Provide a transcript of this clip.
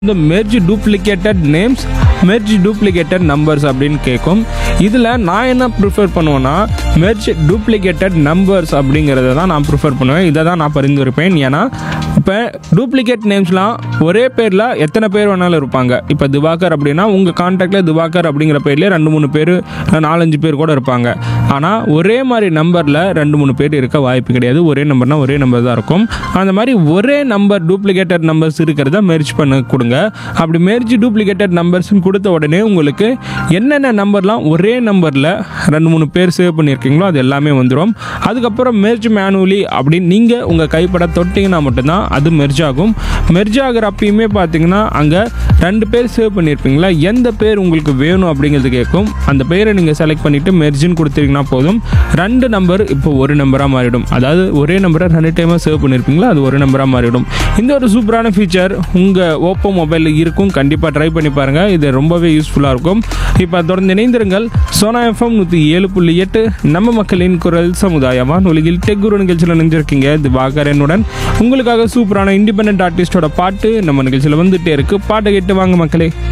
இந்த merge duplicated names merge duplicated numbers அப்படின்னு கேட்கும் இதில் நான் என்ன ப்ரிஃபர் பண்ணுவேன்னா மெர்ஜ் டூப்ளிகேட்டட் நம்பர்ஸ் அப்படிங்கிறத தான் நான் ப்ரிஃபர் பண்ணுவேன் இதை தான் நான் பரிந்துரைப்பேன் ஏன்னா இப்போ டூப்ளிகேட் நேம்ஸ்லாம் ஒரே பேரில் எத்தனை பேர் வேணாலும் இருப்பாங்க இப்போ திவாகர் அப்படின்னா உங்கள் கான்டாக்டில் திவாகர் அப்படிங்கிற பேர்லேயே ரெண்டு மூணு பேர் நாலஞ்சு பேர் கூட இருப்பாங்க ஆனால் ஒரே மாதிரி நம்பரில் ரெண்டு மூணு பேர் இருக்க வாய்ப்பு கிடையாது ஒரே நம்பர்னா ஒரே நம்பர் தான் இருக்கும் அந்த மாதிரி ஒரே நம்பர் டூப்ளிகேட்டட் நம்பர்ஸ் இருக்கிறத மெர்ஜ் பண்ண கொடுங்க அப்படி மெர்ஜ் டூப்ளிகேட்டட் நம்பர்ஸ்னு கொடுத்த உடனே உங்களுக்கு என்னென்ன நம்பர்லாம் ஒரே நம்பரில் ரெண்டு மூணு பேர் சேவ் பண்ணியிருக்கீங்களோ அது எல்லாமே வந்துடும் அதுக்கப்புறம் மெர்ஜ் மேனுவலி அப்படின்னு நீங்கள் உங்கள் கைப்பட தொட்டிங்கன்னா மட்டும்தான் அது மெர்ஜ் ஆகும் மெர்ஜ் ஆகிற அப்பயுமே பார்த்தீங்கன்னா அங்கே ரெண்டு பேர் சேவ் பண்ணியிருப்பீங்களா எந்த பேர் உங்களுக்கு வேணும் அப்படிங்கிறது கேட்கும் அந்த பேரை நீங்கள் செலக்ட் பண்ணிவிட்டு மெர்ஜின்னு கொடுத்தீங்கன்னா போதும் ரெண்டு நம்பர் இப்போ ஒரு நம்பராக மாறிடும் அதாவது ஒரே நம்பரை ரெண்டு டைமாக சேவ் பண்ணியிருப்பீங்களா அது ஒரு நம்பராக மாறிடும் இந்த ஒரு சூப்பரான ஃபீச்சர் உங்கள் ஓப்போ மொபைலில் இருக்கும் கண்டிப்பாக ட்ரை பண்ணி பாருங்கள் இது ரொம்பவே யூஸ்ஃபுல்லாக இருக்கும் இப்போ தொடர்ந்து இணைந்திருங்கள் சோனா எஃப்எம் நூற்றி ஏழு புள்ளி எட்டு நம்ம மக்களின் குரல் சமுதாயமாக நொலியில் டெக் குரு நிகழ்ச்சியில் நினைஞ்சிருக்கீங்க இது வாகரனுடன் உங்களுக்காக சூப்பரான இண்டிபெண்ட் ஆர்டிஸ்டோட பாட்டு நம்ம நிகழ்ச்சியில் வந்துட்டே இருக்கு பாட்டை கேட்டு வாங்க மக்களே